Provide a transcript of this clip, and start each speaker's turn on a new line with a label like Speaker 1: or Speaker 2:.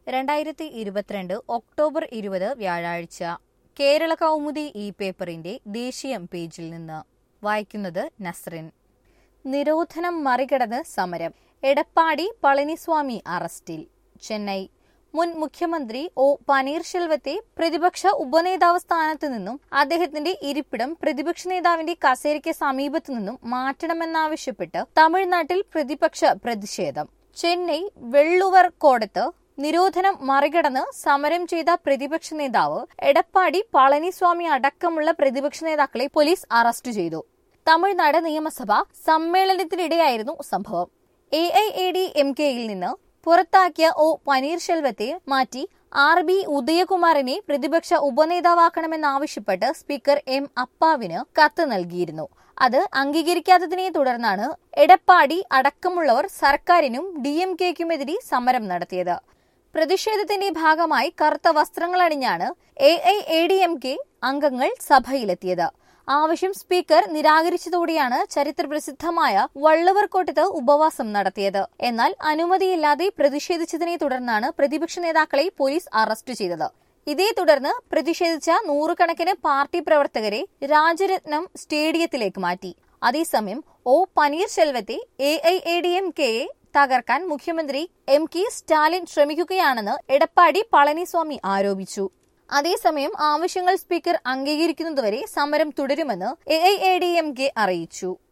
Speaker 1: രണ്ടായിരത്തി ഇരുപത്തിരണ്ട് ഒക്ടോബർ ഇരുപത് വ്യാഴാഴ്ച കേരള കൗമുദി ഇ പേപ്പറിന്റെ ദേശീയം പേജിൽ നിന്ന് വായിക്കുന്നത് നസ്രിൻ നിരോധനം മറികടന്ന് സമരം എടപ്പാടി പളനിസ്വാമി അറസ്റ്റിൽ ചെന്നൈ മുൻ മുഖ്യമന്ത്രി ഒ പനീർശെൽവത്തെ പ്രതിപക്ഷ ഉപനേതാവ് സ്ഥാനത്ത് നിന്നും അദ്ദേഹത്തിന്റെ ഇരിപ്പിടം പ്രതിപക്ഷ നേതാവിന്റെ കസേരയ്ക്ക് സമീപത്തു നിന്നും മാറ്റണമെന്നാവശ്യപ്പെട്ട് തമിഴ്നാട്ടിൽ പ്രതിപക്ഷ പ്രതിഷേധം ചെന്നൈ വെള്ളുവർ കോടത്ത് നിരോധനം മറികടന്ന് സമരം ചെയ്ത പ്രതിപക്ഷ നേതാവ് എടപ്പാടി പളനിസ്വാമി അടക്കമുള്ള പ്രതിപക്ഷ നേതാക്കളെ പോലീസ് അറസ്റ്റ് ചെയ്തു തമിഴ്നാട് നിയമസഭ സമ്മേളനത്തിനിടെയായിരുന്നു സംഭവം A I A D M കെയിൽ നിന്ന് പുറത്താക്കിയ ഒ പനീർശെൽവത്തെ മാറ്റി ആർ ബി ഉദയകുമാറിനെ പ്രതിപക്ഷ ഉപനേതാവാക്കണമെന്നാവശ്യപ്പെട്ട് സ്പീക്കർ എം അപ്പാവിന് കത്ത് നൽകിയിരുന്നു അത് അംഗീകരിക്കാത്തതിനെ തുടർന്നാണ് എടപ്പാടി അടക്കമുള്ളവർ സർക്കാരിനും ഡി എം കെക്കുമെതിരെ സമരം നടത്തിയത് പ്രതിഷേധത്തിന്റെ ഭാഗമായി കറുത്ത വസ്ത്രങ്ങളണിഞ്ഞാണ് A I A D M K അംഗങ്ങൾ സഭയിലെത്തിയത് ആവശ്യം സ്പീക്കർ നിരാകരിച്ചതോടെയാണ് ചരിത്ര പ്രസിദ്ധമായ വള്ളുവർക്കോട്ടത്ത് ഉപവാസം നടത്തിയത് എന്നാൽ അനുമതിയില്ലാതെ പ്രതിഷേധിച്ചതിനെ തുടർന്നാണ് പ്രതിപക്ഷ നേതാക്കളെ പോലീസ് അറസ്റ്റ് ചെയ്തത് ഇതേ തുടർന്ന് പ്രതിഷേധിച്ച നൂറുകണക്കിന് പാർട്ടി പ്രവർത്തകരെ രാജരത്നം സ്റ്റേഡിയത്തിലേക്ക് മാറ്റി അതേസമയം ഒ പനീർശെൽവത്തെ A I A D M കെയെ തകർക്കാൻ മുഖ്യമന്ത്രി എം കെ സ്റ്റാലിൻ ശ്രമിക്കുകയാണെന്ന് എടപ്പാടി പളനിസ്വാമി ആരോപിച്ചു അതേസമയം ആവശ്യങ്ങൾ സ്പീക്കർ അംഗീകരിക്കുന്നതുവരെ സമരം തുടരുമെന്ന് A I A D M K അറിയിച്ചു